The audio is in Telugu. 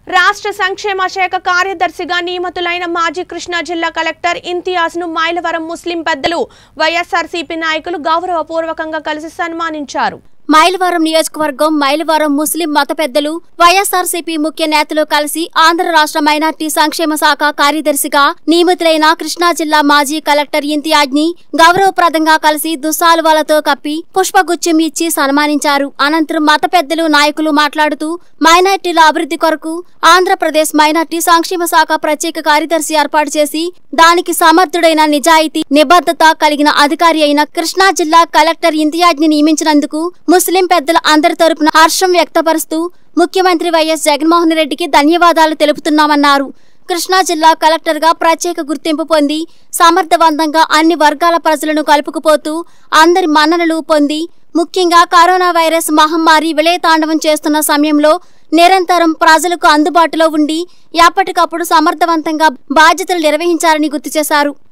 రాష్ట్ర సంక్షేమ శాఖ కార్యదర్శిగా నియమితులైన మాజీ కృష్ణా జిల్లా కలెక్టర్ ఇంతియాజ్ ను మైలవరం ముస్లిం పెద్దలు వైఎస్ఆర్సీపీ నాయకులు గౌరవపూర్వకంగా కలిసి సన్మానించారు మైలవరం నియోజకవర్గం మైలవరం ముస్లిం మత పెద్దలు వైఎస్ఆర్సీపీ ముఖ్య నేతలు కలిసి ఆంధ్ర రాష్ట్ర మైనార్టీ సంక్షేమ శాఖ కార్యదర్శిగా నియమితులైన కృష్ణా జిల్లా మాజీ కలెక్టర్ ఇంతియాజ్ ని గౌరవప్రదంగా కలిసి దుస్సాలువాలతో కప్పి పుష్పగుచ్చం ఇచ్చి సన్మానించారు అనంతరం మత పెద్దలు నాయకులు మాట్లాడుతూ మైనార్టీల అభివృద్ధి కొరకు ఆంధ్రప్రదేశ్ మైనార్టీ సంక్షేమ శాఖ ప్రత్యేక కార్యదర్శి ఏర్పాటు చేసి దానికి సమర్థుడైన నిజాయితీ నిబద్ధత కలిగిన అధికారి అయిన కృష్ణా జిల్లా కలెక్టర్ ఇంతియాజ్ ని నియమించినందుకు ముస్లిం పెద్దల అందరి తరపున హర్షం వ్యక్తపరుస్తూ ముఖ్యమంత్రి వైఎస్ జగన్మోహన్ రెడ్డికి ధన్యవాదాలు తెలుపుతున్నామన్నారు కృష్ణా జిల్లా కలెక్టర్ గా ప్రత్యేక గుర్తింపు పొంది సమర్థవంతంగా అన్ని వర్గాల ప్రజలను కలుపుకుపోతూ అందరి మన్ననలు పొంది ముఖ్యంగా కరోనా వైరస్ మహమ్మారి విలయతాండవం చేస్తున్న సమయంలో నిరంతరం ప్రజలకు అందుబాటులో ఉండి ఎప్పటికప్పుడు సమర్థవంతంగా బాధ్యతలు నిర్వహించారని గుర్తు చేశారు